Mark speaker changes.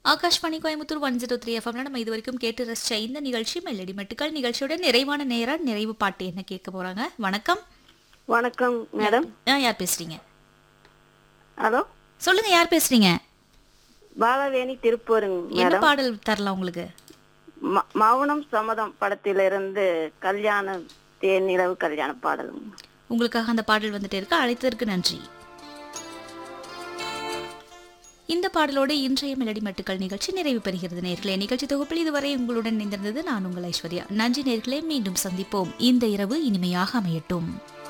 Speaker 1: Akashvani Coimbatore one zero three எஃப்எம்ல நம்ம இது வரைக்கும் கேட்டு ரசிச்ச இந்த நிகழ்ச்சி மெல்லடி மெட்டுக்கள் நிகழ்ச்சியோட நிறைவான நேரம் நிறைவு பாட்டு என்ன கேட்க போறாங்க வணக்கம்
Speaker 2: வணக்கம் மேடம்
Speaker 1: ஆ, யார் பேசுறீங்க
Speaker 2: ஹலோ
Speaker 1: சொல்லுங்க யார் பேசுறீங்க
Speaker 2: பாலவேணி திருப்பூருங்க
Speaker 1: என்ன
Speaker 2: மேடம்
Speaker 1: பாடல் தரலாம் உங்களுக்கு
Speaker 2: ம- மௌனம் சம்மதம் படத்திலிருந்து கல்யாண தேனிலவு கல்யாண பாடலும்
Speaker 1: உங்களுக்காக அந்த பாடல் வந்துட்டே இருக்கு அழைத்ததற்கு நன்றி இந்த பாடலோடு இன்றைய மெலடி மெட்டுக்கள் நிகழ்ச்சி நிறைவு பெறுகிறது நேர்களே நிகழ்ச்சி தொகுப்பில் இதுவரை உங்களுடன் இணைந்திருந்தது நான் உங்கள் ஐஸ்வர்யா நன்றி நேர்களே மீண்டும் சந்திப்போம் இந்த இரவு இனிமையாக அமையட்டும்